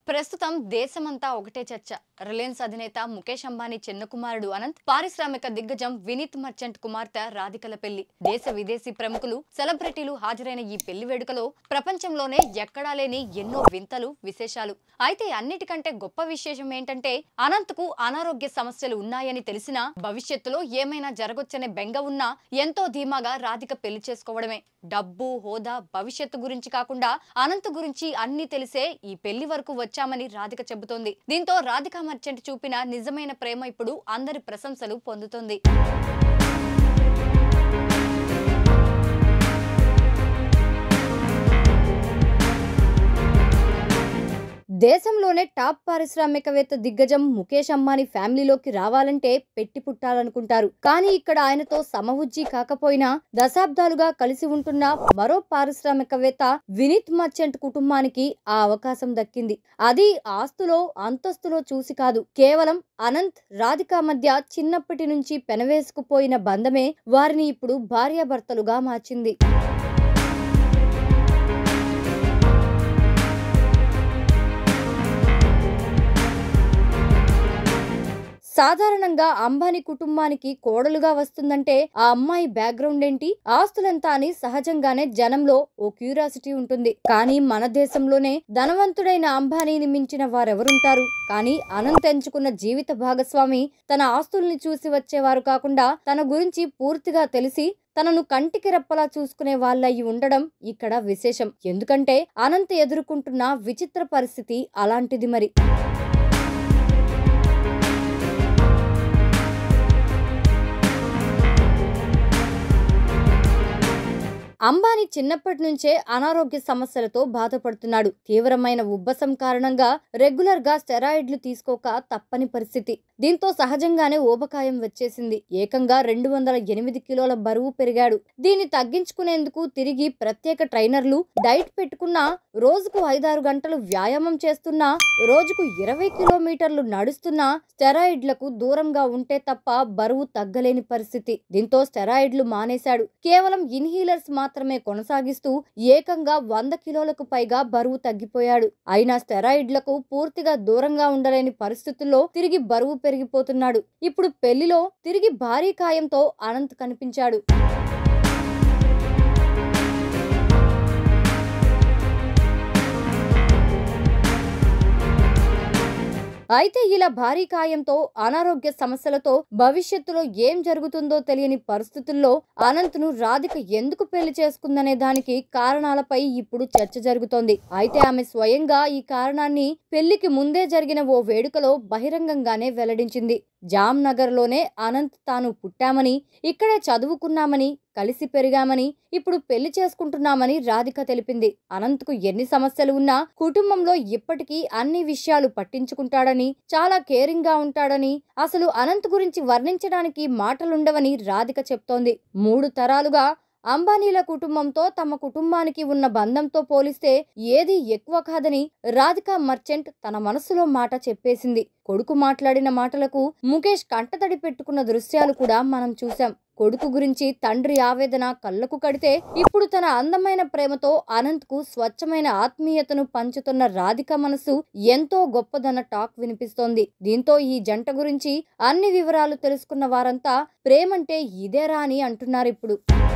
ప్రస్తుతం దేశమంతా ఒకటే చర్చ రిలయన్స్ అధినేత ముఖేష్ అంబానీ చిన్న కుమారుడు అనంత్ పారిశ్రామిక దిగ్గజం వినీత్ మర్చెంట్ కుమార్తె రాధికల పెళ్లి దేశ విదేశీ ప్రముఖులు సెలబ్రిటీలు హాజరైన ఈ పెళ్లి వేడుకలో ప్రపంచంలోనే ఎక్కడా లేని ఎన్నో వింతలు విశేషాలు అయితే అన్నిటికంటే గొప్ప విశేషం ఏంటంటే అనంత్ కు అనారోగ్య సమస్యలు ఉన్నాయని తెలిసినా భవిష్యత్తులో ఏమైనా జరగొచ్చనే బెంగ ఉన్నా ఎంతో ధీమాగా రాధిక పెళ్లి చేసుకోవడమే డబ్బు హోదా భవిష్యత్తు గురించి కాకుండా అనంత్ గురించి అన్ని తెలిసే ఈ పెళ్లి వరకు వచ్చామని రాధిక చెబుతోంది దీంతో రాధిక మర్చెంట్ చూపిన నిజమైన ప్రేమ ఇప్పుడు అందరి ప్రశంసలు పొందుతోంది దేశంలోనే టాప్ పారిశ్రామికవేత్త దిగ్గజం ముఖేష్ అంబానీ ఫ్యామిలీలోకి రావాలంటే పెట్టి పుట్టాలనుకుంటారు కానీ ఇక్కడ ఆయనతో సమవుజ్జి కాకపోయినా దశాబ్దాలుగా కలిసి ఉంటున్న మరో పారిశ్రామికవేత్త వినీత్ మర్చెంట్ కుటుంబానికి ఆ అవకాశం దక్కింది అది ఆస్తులో అంతస్తులో చూసి కాదు కేవలం అనంత్ రాధిక మధ్య చిన్నప్పటి నుంచి పెనవేసుకుపోయిన బంధమే వారిని ఇప్పుడు భార్యాభర్తలుగా మార్చింది సాధారణంగా అంబానీ కుటుంబానికి కోడలుగా వస్తుందంటే ఆ అమ్మాయి బ్యాక్గ్రౌండ్ ఏంటి ఆస్తులెంత అని సహజంగానే జనంలో ఓ క్యూరియాసిటీ ఉంటుంది కానీ మన దేశంలోనే ధనవంతుడైన అంబానీని మించిన వారెవరుంటారు కానీ అనంత్ ఎంచుకున్న జీవిత భాగస్వామి తన ఆస్తుల్ని చూసి వచ్చేవారు కాకుండా తన గురించి పూర్తిగా తెలిసి తనను కంటికి రెప్పలా చూసుకునే వాళ్ళయి ఉండడం ఇక్కడ విశేషం ఎందుకంటే అనంత్ ఎదుర్కొంటున్న విచిత్ర పరిస్థితి అలాంటిది మరి అంబానీ చిన్నప్పటి నుంచే అనారోగ్య సమస్యలతో బాధపడుతున్నాడు తీవ్రమైన ఉబ్బసం కారణంగా రెగ్యులర్ గా స్టెరాయిడ్లు తీసుకోక తప్పని పరిస్థితి దీంతో సహజంగానే ఊబకాయం వచ్చేసింది ఏకంగా రెండు వందల ఎనిమిది కిలోల బరువు పెరిగాడు దీన్ని తగ్గించుకునేందుకు తిరిగి ప్రత్యేక ట్రైనర్లు డైట్ పెట్టుకున్నా రోజుకు ఐదారు గంటలు వ్యాయామం చేస్తున్నా రోజుకు ఇరవై కిలోమీటర్లు నడుస్తున్నా స్టెరాయిడ్లకు దూరంగా ఉంటే తప్ప బరువు తగ్గలేని పరిస్థితి దీంతో స్టెరాయిడ్లు మానేశాడు కేవలం ఇన్హీలర్స్ మాత్రమే కొనసాగిస్తూ ఏకంగా వంద కిలోలకు పైగా బరువు తగ్గిపోయాడు అయినా స్టెరాయిడ్లకు పూర్తిగా దూరంగా ఉండలేని పరిస్థితుల్లో తిరిగి బరువు పెరిగిపోతున్నాడు ఇప్పుడు పెళ్లిలో తిరిగి భారీ కాయంతో అనంత్ కనిపించాడు అయితే ఇలా భారీ కాయంతో అనారోగ్య సమస్యలతో భవిష్యత్తులో ఏం జరుగుతుందో తెలియని పరిస్థితుల్లో అనంత్ను రాధిక ఎందుకు పెళ్లి చేసుకుందనే దానికి కారణాలపై ఇప్పుడు చర్చ జరుగుతోంది అయితే ఆమె స్వయంగా ఈ కారణాన్ని పెళ్లికి ముందే జరిగిన ఓ వేడుకలో బహిరంగంగానే వెల్లడించింది జామ్నగర్ లోనే అనంత్ తాను పుట్టామని ఇక్కడే చదువుకున్నామని కలిసి పెరిగామని ఇప్పుడు పెళ్లి చేసుకుంటున్నామని రాధిక తెలిపింది అనంత్కు ఎన్ని సమస్యలు ఉన్నా కుటుంబంలో ఇప్పటికీ అన్ని విషయాలు పట్టించుకుంటాడని చాలా కేరింగ్ గా ఉంటాడని అసలు అనంత్ గురించి వర్ణించడానికి మాటలుండవని రాధిక చెప్తోంది మూడు తరాలుగా అంబానీల కుటుంబంతో తమ కుటుంబానికి ఉన్న బంధంతో పోలిస్తే ఏది ఎక్కువ కాదని రాధిక మర్చెంట్ తన మనసులో మాట చెప్పేసింది కొడుకు మాట్లాడిన మాటలకు ముఖేష్ కంటతడి పెట్టుకున్న దృశ్యాలు కూడా మనం చూసాం కొడుకు గురించి తండ్రి ఆవేదన కళ్ళకు కడితే ఇప్పుడు తన అందమైన ప్రేమతో అనంత్ కు స్వచ్ఛమైన ఆత్మీయతను పంచుతున్న రాధిక మనసు ఎంతో గొప్పదన్న టాక్ వినిపిస్తోంది దీంతో ఈ జంట గురించి అన్ని వివరాలు తెలుసుకున్న వారంతా ప్రేమంటే ఇదేరా అని అంటున్నారు ఇప్పుడు